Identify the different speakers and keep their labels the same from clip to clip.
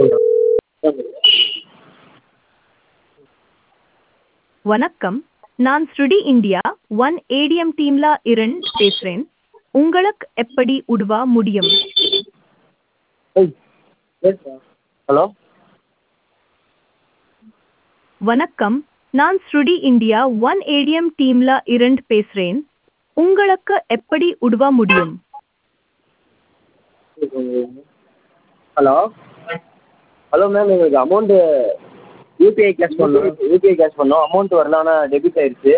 Speaker 1: வணக்கம் நான் ஸ்ருடி இந்தியா ஒன் ஏடிஎம் டீம்ல இருந்து பேசுறேன் உங்களுக்கு எப்படி உதவ முடியும்
Speaker 2: ஹலோ
Speaker 1: வணக்கம் நான் ஸ்ருடி இந்தியா ஒன் ஏடிஎம் டீம்ல இருந்து பேசுறேன் உங்களுக்கு எப்படி உதவ முடியும்
Speaker 2: ஹலோ ஹலோ மேம் எங்களுக்கு அமௌண்ட்டு யூபிஐ கேஷ் பண்ணோம் யூபிஐ கேஷ் பண்ணோம் அமௌண்ட் வரல ஆனால் டெபிட் ஆயிடுச்சு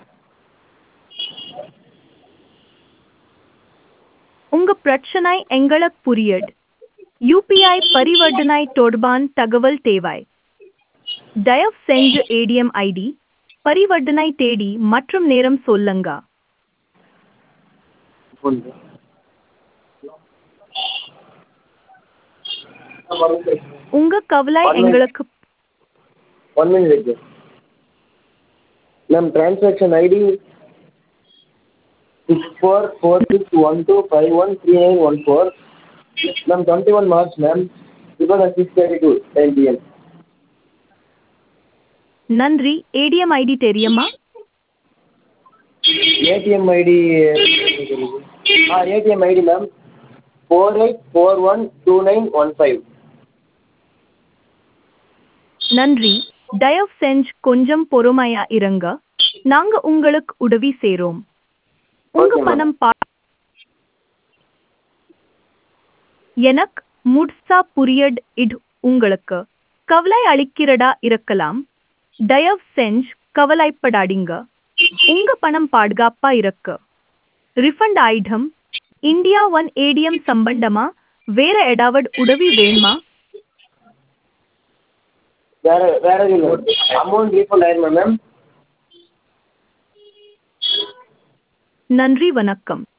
Speaker 1: உங்க பிரச்சனை எங்களுக்கு புரியுது யூபிஐ பரிவர்த்தனை தொடர்பான தகவல் தேவை தயவு செஞ்சு ஏடிஎம் ஐடி பரிவர்த்தனை தேதி மற்றும் நேரம் சொல்லுங்க உங்க கவலை
Speaker 2: One minute.
Speaker 1: எங்களுக்கு
Speaker 2: ஒன் மினிட் இருக்கு ma'am transaction ID six four four six one two five one three nine one four ma'am twenty one March ma'am இப்போ six thirty two nine PM
Speaker 1: நன்றி ஏடிஎம் ஐடி தெரியுமா
Speaker 2: ATM ID ஆ ATM ID ma'am four eight four one two nine one five
Speaker 1: நன்றி தயவு செஞ்சு கொஞ்சம் பொறுமையா இருங்க நாங்க உங்களுக்கு உதவி செய்றோம் உங்க
Speaker 2: Okay, ma'am.
Speaker 1: பணம் பா எனக்கு முழுசா புரியட் இது உங்களுக்கு கவலை அளிக்கிறதா இருக்கலாம் தயவு செஞ்சு கவலைப்படாதீங்க உங்க பணம் பாதுகாப்பா இருக்கு ரிஃபண்ட் ஆயிடும் இந்தியா ஒன் ஏடிஎம் சம்பந்தமா வேற ஏதாவது உதவி வேணுமா
Speaker 2: வேற வேற எதுவும் அமௌண்ட் ரீஃபண்ட் ஆயிருமா மேம்
Speaker 1: நன்றி வணக்கம்